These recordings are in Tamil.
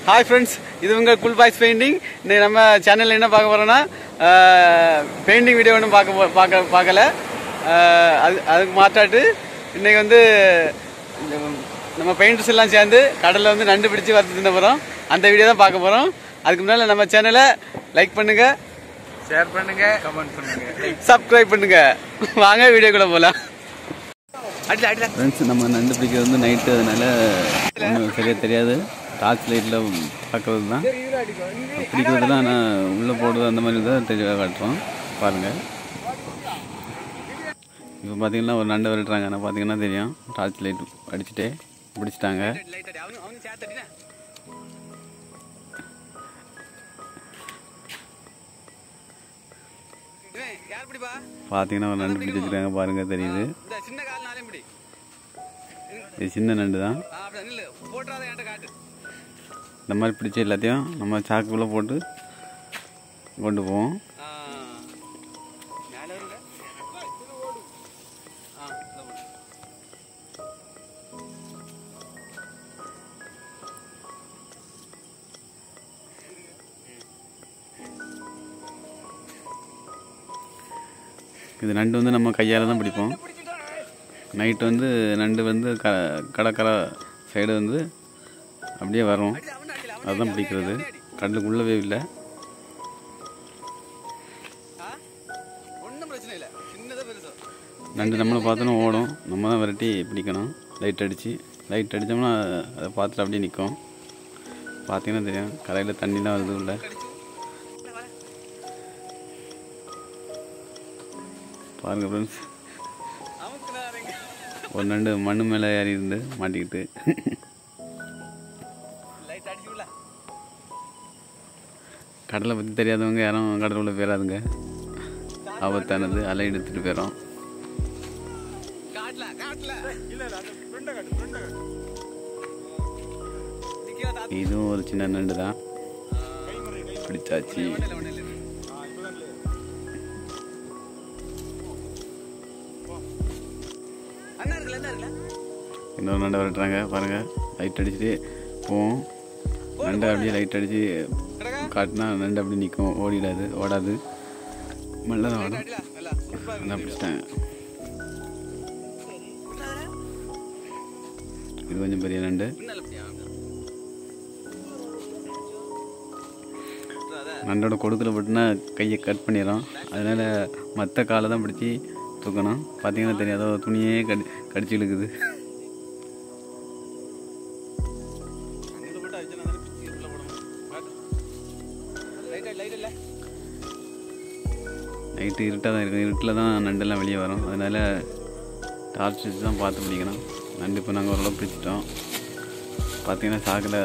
ஹாய் ஃப்ரெண்ட்ஸ் இது உங்கள் கூல் பாய்ஸ் பெயிண்டிங் இன்னைக்கு நம்ம சேனலில் என்ன பார்க்க போகிறோன்னா பெயிண்டிங் வீடியோ ஒன்றும் பார்க்க போ- பார்க்க பார்க்கல அஹ், அது அதுக்கு மாற்றாட்டு இன்னைக்கு வந்து இந்த நம்ம பெயிண்டர்ஸ் எல்லாம் சேர்ந்து கடலில் வந்து நண்டு பிடிச்சி வறுத்து தின்ன போகிறோம் அந்த வீடியோ தான் பார்க்க போகிறோம் அதுக்கு முன்னால் நம்ம சேனலை லைக் பண்ணுங்கள் ஷேர் பண்ணுங்க கமெண்ட் பண்ணுங்க சப்ஸ்கிரைப் பண்ணுங்கள் வாங்க வீடியோக்குள்ளே போகலாம் அடில அடில ஃப்ரெண்ட்ஸ் நம்ம நண்டு பிடிக்கிறது வந்து நைட்டு அதனால ஒன்றும் சரியாக தெரியாது டார்ச் லைட்டில் பார்க்கறது தான் பிடிக்கிறதுலாம் ஆனால் உள்ளே போடுறது அந்த மாதிரி தான் தெளிவாக காட்டுறோம் பாருங்கள் இப்போ பார்த்தீங்கன்னா ஒரு நண்டு விரட்டுறாங்க ஆனால் பார்த்தீங்கன்னா தெரியும் டார்ச் லைட் அடிச்சுட்டே பிடிச்சிட்டாங்க பார்த்தீங்கன்னா ஒரு நண்டு பிடிச்சி வச்சுருக்காங்க பாருங்கள் தெரியுது இது சின்ன நண்டு தான் இந்த மாதிரி பிடிச்ச எல்லாத்தையும் நம்ம சாக்குக்குள்ளே போட்டு கொண்டு போவோம் இது நண்டு வந்து நம்ம கையால் தான் பிடிப்போம் நைட்டு வந்து நண்டு வந்து க கடற்கரை சைடு வந்து அப்படியே வரும் அதுதான் பிடிக்கிறது கடலுக்குள்ளவே இல்லை நண்டு நம்மளை பார்த்தோன்னா ஓடும் நம்ம தான் விரட்டி பிடிக்கணும் லைட் அடித்து லைட் அடித்தோம்னா அதை பார்த்துட்டு அப்படியே நிற்கும் பார்த்தீங்கன்னா தெரியும் கரையில் தண்ணிலாம் வருது உள்ள பாருங்கள் ஃப்ரெண்ட்ஸ் ஒரு நண்டு மண்ணு மேலே ஏறி இருந்து மாட்டிக்கிட்டு கடலை பற்றி தெரியாதவங்க யாரும் கடலுக்குள்ளே போயிடாதுங்க ஆபத்தானது அலை எடுத்துகிட்டு போயிடும் இதுவும் ஒரு சின்ன நண்டு தான் பிடிச்சாச்சு இன்னொரு நண்டை விரட்டுறாங்க பாருங்க லைட் அடிச்சுட்டு போவோம் நண்டை அப்படியே லைட் அடிச்சு காட்டினா நண்டு அப்படியே நிற்கும் ஓடிடாது ஓடாது மெல்ல தான் ஓடும் நல்லா பிடிச்சிட்டாங்க இது கொஞ்சம் பெரிய நண்டு நண்டோட கொடுக்கில் பட்டுனா கையை கட் பண்ணிடும் அதனால மற்ற காலை தான் பிடிச்சி தூக்கணும் பார்த்தீங்கன்னா தெரியாதோ துணியே கடி கடிச்சு இழுக்குது நைட்டு இருட்டாக தான் இருக்கும் இருட்டில் தான் நண்டெல்லாம் வெளியே வரும் அதனால் டார்ச் வச்சு தான் பார்த்து பிடிக்கணும் நண்டு இப்போ நாங்கள் ஓரளவு பிடிச்சிட்டோம் பார்த்தீங்கன்னா சாக்கில்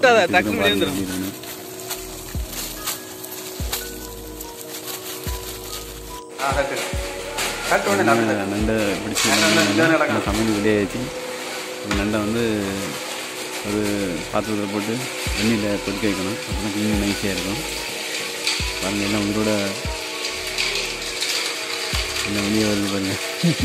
நண்டை பிடிச்சி நம்ம சமையல் வெளியாச்சு இந்த நண்டை வந்து ஒரு பாத்திரத்தில் போட்டு வெந்நீரில் கொதிக்க வைக்கணும் அப்போ க்ளீன் நைஸியாக இருக்கும் பாருங்கள் எல்லாம் உயிரோட எல்லாம் வெளியே வருது பாருங்க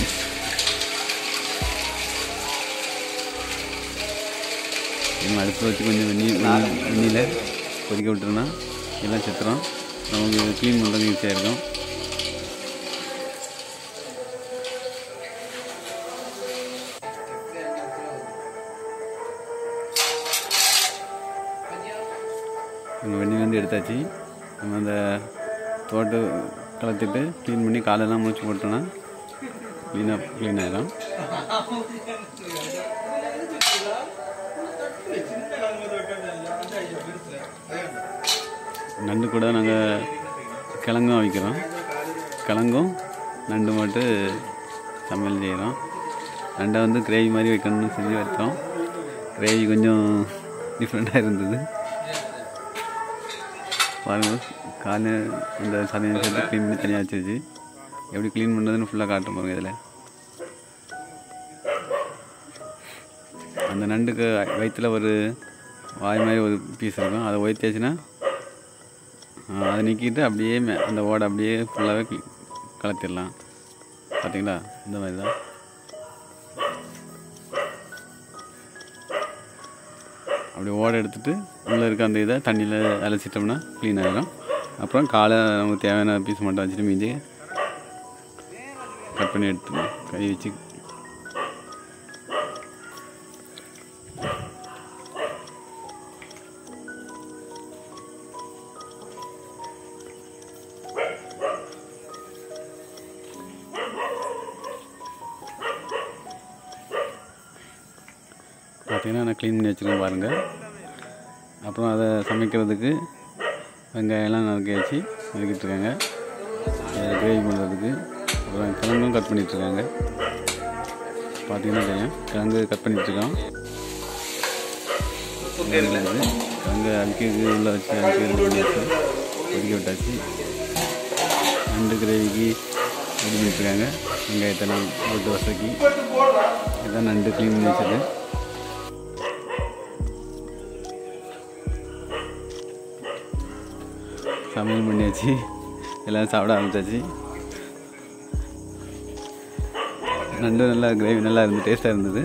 நம்ம அடுப்பில் வச்சு கொஞ்சம் வெந்நீர் வெந்நீர் வெந்நீரில் கொதிக்க விட்டுருன்னா எல்லாம் செத்துரும் நமக்கு க்ளீன் பண்ணுறது ஈஸியாக இருக்கும் நம்ம வெந்நீர் வந்து எடுத்தாச்சு நம்ம அந்த தோட்டு கலத்திட்டு க்ளீன் பண்ணி காலெல்லாம் முடிச்சு போட்டோன்னா க்ளீனாக க்ளீன் ஆயிடும் நண்டு கூட நாங்கள் கிழங்கும் வைக்கிறோம் கிழங்கும் நண்டு மட்டும் சமையல் செய்கிறோம் நண்டை வந்து கிரேவி மாதிரி வைக்கணும்னு செஞ்சு வச்சோம் கிரேவி கொஞ்சம் டிஃப்ரெண்ட்டாக இருந்தது பாருங்க காலு அந்த சதையை சேர்த்து க்ளீன் பண்ணி தனியாக வச்சுருச்சு எப்படி க்ளீன் பண்ணுறதுன்னு ஃபுல்லாக காட்டும் பாருங்க இதில் அந்த நண்டுக்கு வயிற்றில் ஒரு வாய் மாதிரி ஒரு பீஸ் இருக்கும் அதை ஒய்த்தாச்சுன்னா அதை நீக்கிட்டு அப்படியே மே- அந்த ஓடை அப்படியே ஃபுல்லாகவே கலத்திடலாம் பார்த்தீங்களா இந்த மாதிரி தான் அப்படி ஓட சாப்பாடு எடுத்துட்டு உள்ளே இருக்க அந்த இதை தண்ணியில் அலசிட்டோம்னா க்ளீன் ஆகிடும் அப்புறம் காலை நமக்கு தேவையான பீஸ் மட்டும் வச்சுட்டு மீதி கட் பண்ணி எடுத்து கை வச்சு பார்த்தீங்கன்னா நான் க்ளீன் பண்ணி வச்சுருக்கேன் பாருங்கள் அப்புறம் அதை சமைக்கிறதுக்கு வெங்காயம்லாம் நறுக்கி வச்சு நறுக்கிட்டு இருக்காங்க கிரேவி பண்ணுறதுக்கு அப்புறம் கிழங்கும் கட் பண்ணிகிட்ருக்காங்க பார்த்தீங்கன்னா தெரியும் கிழங்கு கட் பண்ணிகிட்ருக்கோம் கிழங்கு அழுக்கி உள்ளே வச்சு அழுக்கி உள்ளே வச்சு கொதிக்க விட்டாச்சு நண்டு கிரேவிக்கு ரெடி பண்ணிட்டுருக்காங்க வெங்காயத்தெல்லாம் போட்டு வசக்கி இதான் நண்டு க்ளீன் பண்ணி வச்சது சமையல் பண்ணியாச்சு எல்லாம் சாப்பிட ஆரம்பிச்சாச்சு நண்டு நல்லா கிரேவி நல்லா இருந்து டேஸ்ட்டாக இருந்தது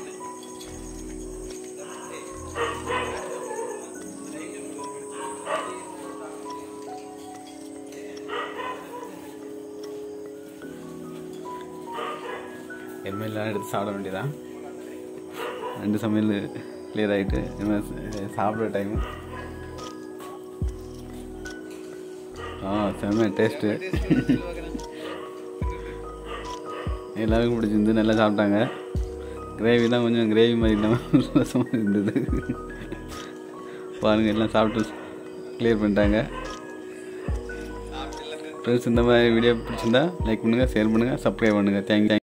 இனிமேல் எல்லாம் எடுத்து சாப்பிட வேண்டியதான் ரெண்டு சமையல் கிளியர் ஆகிட்டு இனிமேல் சாப்பிட்ற டைமு ஆ செம்ம டேஸ்ட்டு எல்லாருக்கும் பிடிச்சிருந்து நல்லா சாப்பிட்டாங்க கிரேவிலாம் கொஞ்சம் கிரேவி மாதிரி இல்லாமல் ரசமாக இருந்தது பாருங்கள் எல்லாம் சாப்பிட்டு கிளியர் பண்ணிட்டாங்க ஃப்ரெண்ட்ஸ் இந்த மாதிரி வீடியோ பிடிச்சிருந்தா லைக் பண்ணுங்கள் ஷேர் பண்ணுங்கள் சப்ஸ்கிரைப் பண்ணுங்கள் தேங்க்யூ